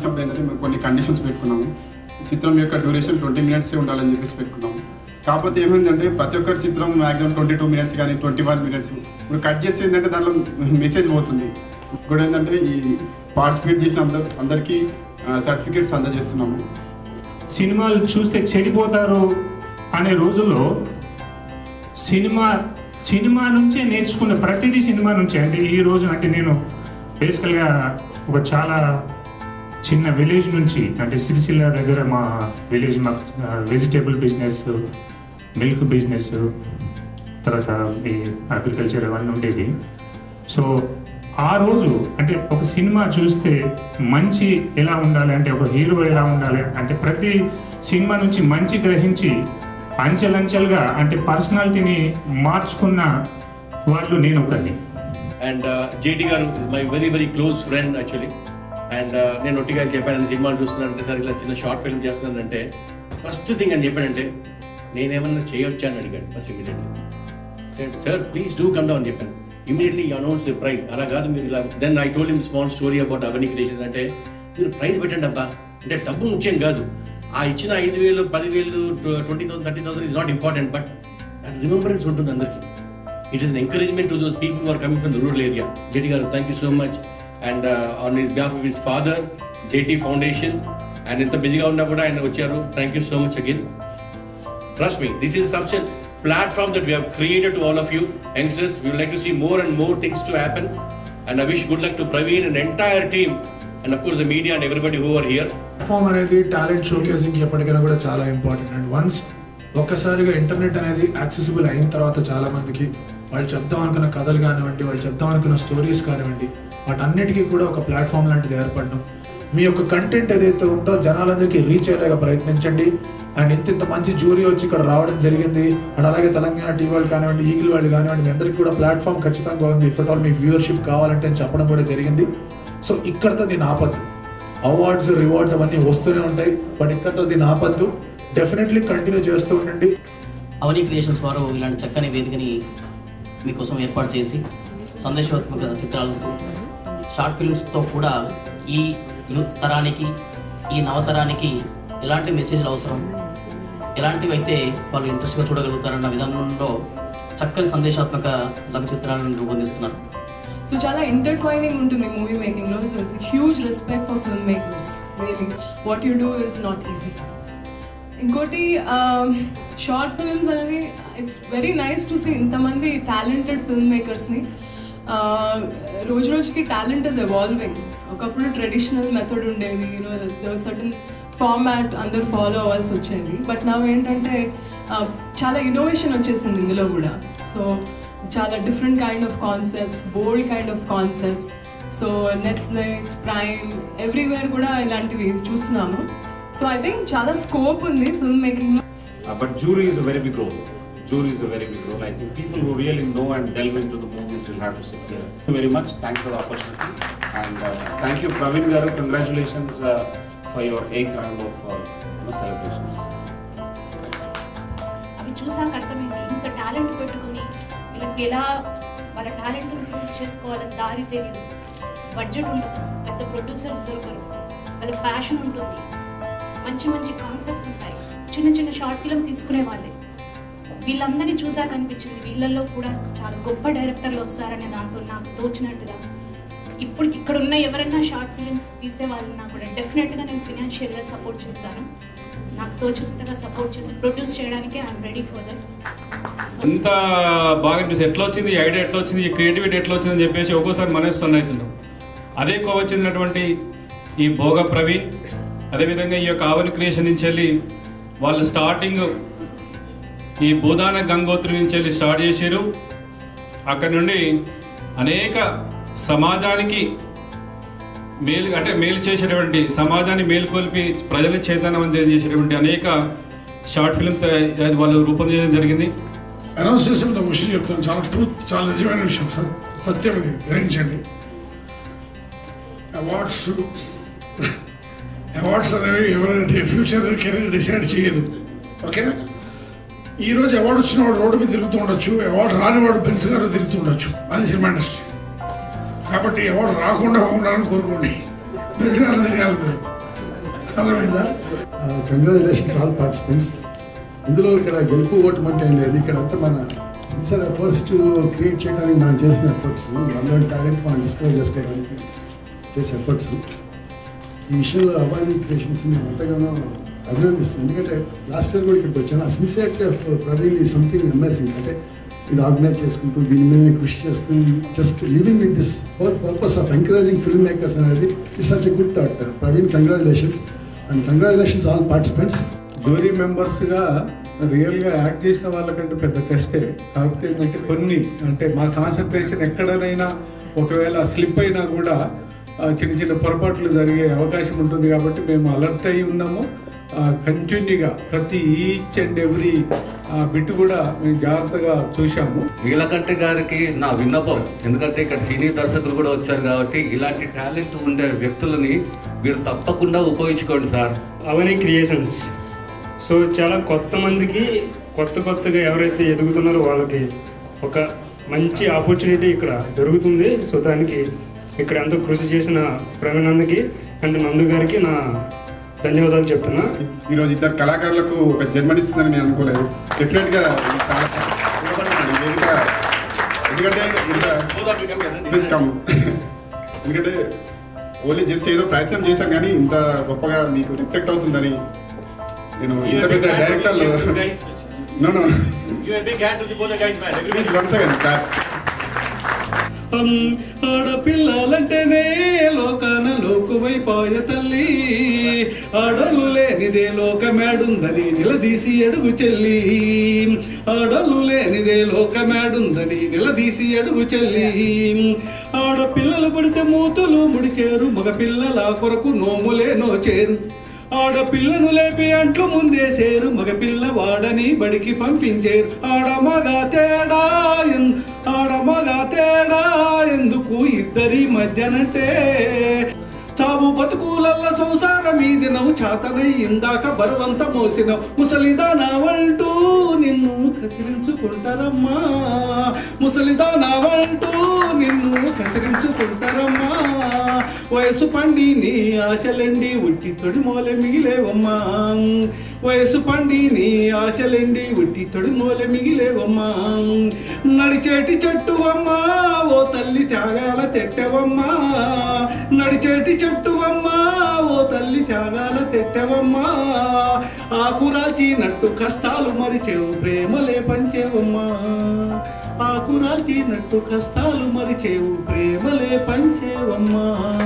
తీసినప్పుడు ఏంటంటే మేము కొన్ని కండిషన్స్ పెట్టుకున్నాము చిత్రం యొక్క డ్యూరేషన్ ట్వంటీ మినిట్సే ఉండాలని చెప్పేసి పెట్టుకున్నాము కాకపోతే ఏమైందంటే ప్రతి ఒక్కరి చిత్రం మ్యాక్సిమం ట్వంటీ టూ మినిట్స్ కానీ ట్వంటీ వన్ మినిట్స్ ఇప్పుడు కట్ చేస్తే ఏంటంటే దాంట్లో మెసేజ్ పోతుంది ఇప్పుడు ఏంటంటే ఈ పార్టిసిపేట్ చేసిన అందరు అందరికీ సర్టిఫికేట్స్ అందజేస్తున్నాము సినిమాలు చూస్తే చెడిపోతారు అనే రోజుల్లో సినిమా సినిమా నుంచే నేర్చుకున్న ప్రతిదీ సినిమా నుంచే అంటే ఈ రోజు అంటే నేను బేసికల్గా ఒక చాలా చిన్న విలేజ్ నుంచి అంటే సిరిసిల్ల దగ్గర మా విలేజ్ మా వెజిటేబుల్ బిజినెస్ మిల్క్ బిజినెస్ తర్వాత ఈ అగ్రికల్చర్ అవన్నీ ఉండేది సో ఆ రోజు అంటే ఒక సినిమా చూస్తే మంచి ఎలా ఉండాలి అంటే ఒక హీరో ఎలా ఉండాలి అంటే ప్రతి సినిమా నుంచి మంచి గ్రహించి అంచెలంచెలుగా అంటే పర్సనాలిటీని మార్చుకున్న వాళ్ళు నేను ఒకరిని అండ్ జేటీ గారు my very very close friend actually and నేను ఒట్టిగా చెప్పాను సినిమాలు చూస్తున్నానంటే సార్ ఇలా చిన్న షార్ట్ ఫిల్మ్ చేస్తున్నానంటే ఫస్ట్ థింగ్ అని చెప్పానంటే నేనేమన్నా చేయొచ్చా అని అడిగాడు first immediately sir please do come down చెప్పాను ఇమీడియట్లీ అనౌన్స్ ప్రైజ్ అలా కాదు మీరు ఇలా then I told him small story about Avani creations అంటే మీరు ప్రైజ్ పెట్టండి అబ్బా అంటే డబ్బు ముఖ్యం కాదు ఆ ఇచ్చిన ఐదు వేలు పదివేలు twenty thousand thirty thousand is not important but remembrance ఉంటుంది అందరికీ it is encouragement to those people are coming from the rural area JT గారు thank you so much and on his behalf of his father JT foundation and ఎంత బిజీగా ఉన్నా కూడా ఆయన వచ్చారు thank you so much again Trust me, this is such a platform that we have created to all of you youngsters. We would like to see more and more things to happen. And I wish good luck to Praveen and entire team, and of course the media and everybody who are here. Platform అనేది talent showcasing ఎప్పటికైనా కూడా చాలా important and once ఒక్కసారిగా internet అనేది accessible అయిన తర్వాత చాలా మందికి వాళ్ళు చెప్దాం అనుకున్న కథలు కానివ్వండి వాళ్ళు చెప్దాం అనుకున్న స్టోరీస్ కానివ్వండి వాటన్నిటికీ కూడా ఒక ప్లాట్ఫామ్ లాంటిది ఏర్పడడం మీ యొక్క కంటెంట్ ఏదైతే ఉందో జనాలందరికీ రీచ్ అయ్యేలాగా ప్రయత్నించండి అండ్ ఇంత ఇంత మంచి జూరీ వచ్చి ఇక్కడ రావడం జరిగింది అండ్ అలాగే తెలంగాణ టీవీ వాళ్ళు కానివ్వండి ఈగిల్ వాళ్ళు కానివ్వండి మీ అందరికీ కూడా ప్లాట్ఫామ్ ఖచ్చితంగా ఉంది ఇఫ్ ఆల్ మీకు వ్యూవర్షిప్ కావాలంటే అని చెప్పడం కూడా జరిగింది సో ఇక్కడతో దీని ఆపద్దు అవార్డ్స్ రివార్డ్స్ అవన్నీ వస్తూనే ఉంటాయి బట్ ఇక్కడతో దీన్ని ఆపద్దు డెఫినెట్లీ కంటిన్యూ చేస్తూ ఉండండి అవని క్రియేషన్స్ వారు ఇలాంటి చక్కని వేదికని మీకోసం ఏర్పాటు చేసి సందేశాత్మక చిత్రాలతో షార్ట్ ఫిల్మ్స్తో కూడా ఈ యూత్ తరానికి ఈ నవతరానికి ఎలాంటి మెసేజ్లు అవసరం ఎలాంటివి అయితే వాళ్ళు ఇంట్రెస్ట్గా చూడగలుగుతారన్న విధానంలో చక్కని సందేశాత్మక లఘు చిత్రాలను రూపొందిస్తున్నారు సో చాలా ఇంటర్ట్వైనింగ్ ఉంటుంది మూవీ మేకింగ్లో huge respect for film makers really what you do is not easy ఇంకోటి షార్ట్ ఫిల్మ్స్ అనేవి it's very nice to see ఇంతమంది టాలెంటెడ్ ఫిల్మ్ మేకర్స్ని రోజు రోజుకి టాలెంట్ ఇస్ ఎవాల్వింగ్ ఒకప్పుడు ట్రెడిషనల్ మెథడ్ ఉండేది యూనో సర్టన్ ఫార్మాట్ అందరూ ఫాలో అవ్వాల్సి వచ్చేది బట్ నా ఏంటంటే uh, చాలా ఇన్నోవేషన్ వచ్చేసింది ఇందులో కూడా సో చాలా different kind of concepts bold kind of concepts so Netflix Prime everywhere కూడా ఇలాంటివి చూస్తున్నాము సో ఐ థింక్ చాలా స్కోప్ ఉంది ఫిల్మ్ మేకింగ్ లో Uh, but jury is a very big role. Jury is a very big role. I think people who really know and delve into the movies will have to sit here. Thank you very much. Thanks for the opportunity. And uh, thank you, Praveen Garu. Congratulations uh, for your eighth round of uh, you know, celebrations. అవి చూసాక అర్థమైంది ఇంత talent పెట్టుకుని వీళ్ళకి ఎలా వాళ్ళ talent prove చేసుకోవాలని దారి తెలియదు బడ్జెట్ ఉండదు పెద్ద ప్రొడ్యూసర్స్ దొరకరు వాళ్ళ ప్యాషన్ ఉంటుంది మంచి మంచి కాన్సెప్ట్స్ ఉంటాయి చిన్న చిన్న షార్ట్ ఫిల్మ్ తీసుకునే వాళ్ళే వీళ్ళందరినీ చూసాక అనిపించింది వీళ్ళల్లో కూడా చాలా గొప్ప డైరెక్టర్లు వస్తారనే దాంతో నాకు తోచినట్టుగా ఇప్పుడు ఇక్కడ ఉన్న ఎవరైనా షార్ట్ ఫిల్మ్స్ తీసే వాళ్ళన్నా కూడా డెఫినెట్గా నేను ఫినాన్షియల్గా సపోర్ట్ చేస్తాను నాకు తోచినంతగా సపోర్ట్ చేసి ప్రొడ్యూస్ చేయడానికి ఐఎమ్ రెడీ ఫర్ దట్ ఎంత బాగా అనిపిస్తుంది ఎట్లా వచ్చింది ఈ ఐడియా ఎట్లా వచ్చింది ఈ క్రియేటివిటీ ఎట్లా వచ్చింది అని చెప్పేసి ఒక్కోసారి మనమే స్టన్ అవుతున్నాం అదే ఎక్కువ వచ్చినటువంటి ఈ భోగ ప్రవీణ్ అదేవిధంగా ఈ యొక్క ఆవని క్రియేషన్ నుంచి వెళ్ళి వాళ్ళు స్టార్టింగ్ ఈ భూదాన గంగోత్రి నుంచి వెళ్ళి స్టార్ట్ చేశారు అక్కడి నుండి అనేక సమాజానికి మేలు అంటే మేలు చేసేటువంటి సమాజాన్ని మేలుకొల్పి ప్రజల్ని చైతన్యవంతం చేసేటువంటి అనేక షార్ట్ ఫిల్మ్ వాళ్ళు రూపొందించడం జరిగింది అనౌన్స్ చేసే ముందు ఒక విషయం చెప్తాను చాలా ట్రూత్ చాలా నిజమైన విషయం స- సత్యం ఇది గ్రహించండి అవార్డ్స్ అవార్డ్స్ అనేవి ఎవరైనా ఫ్యూచర్ కెరీర్ డిసైడ్ చేయదు ఓకే ఈ రోజు అవార్డు వచ్చిన వాడు రోడ్డు మీద తిరుగుతూ ఉండొచ్చు అవార్డు రాని వాడు బెన్స్ గారు తిరుగుతూ ఉండొచ్చు అది సినిమా ఇండస్ట్రీ కాబట్టి అవార్డు రాకుండా ఉండాలని కోరుకోండి బెన్స్ గారు తిరగాలి మీరు అర్థమైందా కంగ్రాచులేషన్స్ ఆల్ పార్టిసిపెంట్స్ ఇందులో ఇక్కడ గెలుపు ఓటం అంటే ఏం లేదు ఇక్కడ అంతా మన సిన్సియర్ ఎఫర్ట్స్ క్రియేట్ చేయడానికి మనం చేసిన ఎఫర్ట్స్ అందరూ టాలెంట్ మనం డిస్కవర్ చేసుకోవడానికి చేసే ఎఫర్ట్స్ ఈ విషయంలో అవార్డు క్రియేషన్స్ మేము ఎంతగానో అభినందిస్తున్నాం ఎందుకంటే లాస్ట్ ఇయర్ కూడా ఇక్కడికి వచ్చాను ఆ సిన్సియారిటీ ఆఫ్ ప్రవీణ్ ఈ సంథింగ్ అమేజింగ్ అంటే ఇది ఆర్గనైజ్ చేసుకుంటూ దీని మీద కృషి చేస్తూ just living with this whole purpose of encouraging film makers అనేది it's such a good thought Praveen congratulations and congratulations all participants jury మెంబర్స్గా రియల్గా యాక్ట్ చేసిన వాళ్ళకంటే పెద్ద కష్టే కాకపోతే ఏంటంటే కొన్ని అంటే మా కాన్సన్ట్రేషన్ ఎక్కడనైనా ఒకవేళ స్లిప్ అయినా కూడా ఆ, చిన్న చిన్న పొరపాట్లు జరిగే అవకాశం ఉంటుంది కాబట్టి మేము అలర్ట్ అయి ఉన్నాము కంటిన్యూగా ప్రతి ఈచ్ అండ్ ఎవ్రీ బిట్ కూడా మేము జాగ్రత్తగా చూశాము నీలకంఠ గారికి నా విన్నపం ఎందుకంటే ఇక్కడ సీనియర్ దర్శకులు కూడా వచ్చారు కాబట్టి ఇలాంటి టాలెంట్ ఉండే వ్యక్తులని మీరు తప్పకుండా ఉపయోగించుకోండి సార్ అవని క్రియేషన్స్ సో చాలా కొత్త మందికి కొత్త కొత్తగా ఎవరైతే ఎదుగుతున్నారో వాళ్ళకి ఒక మంచి ఆపర్చునిటీ ఇక్కడ దొరుకుతుంది సో దానికి ఇక్కడ ఎంతో కృషి చేసిన ప్రవీణ్ అండ్ నందు గారికి నా ధన్యవాదాలు చెప్తున్నా ఈరోజు ఇద్దరు కళాకారులకు ఒక జన్మనిస్తుందని నేను అనుకోలేదు డెఫినెట్ గా ఇది చాలా ఉపయోగపడుతుంది. వేదిక ఎందుకంటే ఇంత ప్లీజ్ కమ్ ఎందుకంటే ఓన్లీ జస్ట్ ఏదో ప్రయత్నం చేశాం కానీ ఇంత గొప్పగా మీకు రిఫ్లెక్ట్ అవుతుందని నేను ఇంత పెద్ద director no no Give a big hand to the both the guys, man. Please one second claps ఆడపిల్లలంటేనే లోకాన లోకువైపాయ తల్లి ఆడలు లేనిదే లోకమేడుందని నిలదీసి అడుగు చెల్లి ఆడలు లేనిదే లోకమేడుందని నిలదీసి అడుగు చెల్లి ఆడపిల్లలు పడితే మూతులు ముడిచేరు మగ పిల్లల కొరకు నోములే నోచేరు ఆడపిల్లను లేపి అంట్లు ముందేసేరు మగపిల్ల వాడని బడికి పంపించేరు ఆడ మగ తేడా ఎన్- ఆడ మగ తేడా ఎందుకు ఇద్దరి మధ్యనంటే చావు బతుకులల్ల సంసారం మీది నవ్వు చాతనై ఇందాక బరువంత మోసినవు ముసలిదానావంటూ నిన్ను కసిరించుకుంటారమ్మా ముసలిదానావంటూ నిన్ను కసిరించుకుంటారమ్మా వయసు పండి నీ ఆశలండి ఉట్టి తొడిమోలె మిగిలేవమ్మా వయసు పండి నీ ఆశలండి ఉట్టి తొడిమోలె మిగిలేవమ్మా నడిచేటి చెట్టువమ్మా ఓ తల్లి త్యాగాల తెట్టెవమ్మా నడిచేటి చెట్టువమ్మా ఓ తల్లి త్యాగాల తెట్టెవమ్మా ఆకురాల్చినట్టు కష్టాలు మరిచేవు ప్రేమలే పంచేవమ్మా ఆకురాల్చినట్టు కష్టాలు మరిచేవు ప్రేమలే పంచేవమ్మా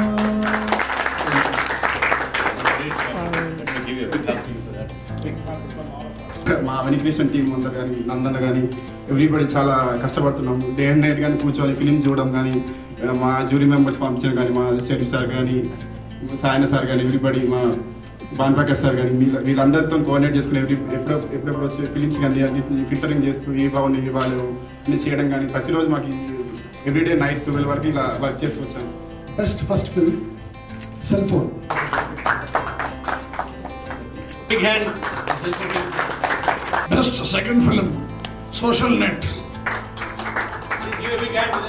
Give you a big hug to you for that. మా అవనిక్రేషన్ టీం అందరు కానీ నందన్న కానీ ఎవ్రీబడి చాలా కష్టపడుతున్నాము డే అండ్ నైట్ కానీ కూర్చొని ఫిలిం చూడడం కానీ ఆ, మా జ్యూరీ మెంబర్స్ పంపించడం కానీ మా షరీఫ్ సార్ కానీ సాయన సార్ కానీ ఎవ్రీబడి మా భానుప్రకాష్ సార్ కానీ వీళ్ళ వీళ్ళందరితో కోఆర్డినేట్ చేసుకుని ఎవ్రీ ఎప్పుడో ఎప్పుడెప్పుడు వచ్చే ఫిలిమ్స్ కానీ అన్నింటిని ఫిల్టరింగ్ చేస్తూ ఏ బాగున్నాయి ఏ బాగాలేవు అన్ని చేయడం కానీ ప్రతిరోజు మాకు ఎవ్రీడే నైట్ ట్వెల్వ్ వరకు ఇలా వర్క్ చేస్తూ వచ్చాను best first film cell phone Big hand. Best second film social net Give a big hand to them.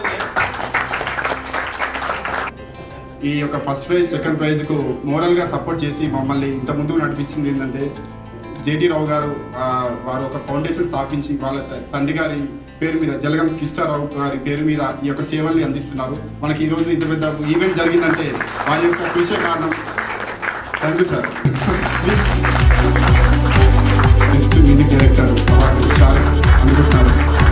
ఈ యొక్క ఫస్ట్ ప్రైజ్ సెకండ్ ప్రైజ్ కు మోరల్ గా సపోర్ట్ చేసి మమ్మల్ని ఇంత ముందుకు నడిపించింది ఏంటంటే జేటీ రావు గారు ఆ, వారు ఒక ఫౌండేషన్ స్థాపించి వాళ్ళ త- తండ్రి గారి పేరు మీద జలగం కిష్టారావు గారి పేరు మీద ఈ యొక్క సేవల్ని అందిస్తున్నారు మనకి ఈ రోజు ఇంత పెద్ద ఈవెంట్ జరిగిందంటే వారి యొక్క కృషే కారణం thank you sir best music director award sir అందుకుంటున్నారు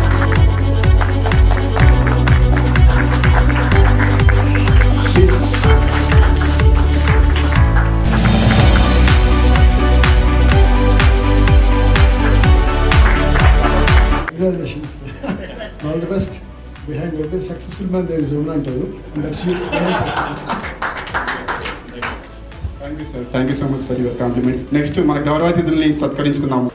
Congratulations. All the best. Behind every successful man there is one అంటారు And that's you. Thank you sir thank you so much for your compliments next మన గౌరవాతిథుల్ని సత్కరించుకుందాము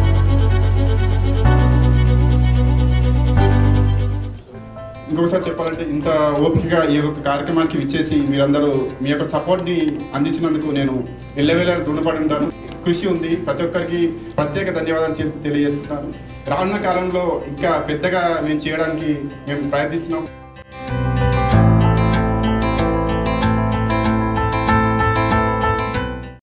ఇంకొకసారి చెప్పాలంటే చెప్పాలంటే ఇంత ఓపికగా ఈ యొక్క కార్యక్రమానికి విచ్చేసి మీరందరూ మీ యొక్క సపోర్ట్ని అందించినందుకు నేను ఎల్లవేళ రుణపడి ఉంటాను కృషి ఉంది ప్రతి ఒక్కరికి ప్రత్యేక ధన్యవాదాలు చెప్- తెలియజేసుకుంటాను రానున్న కాలంలో ఇంకా పెద్దగా మేము చేయడానికి మేము ప్రయత్నిస్తున్నాం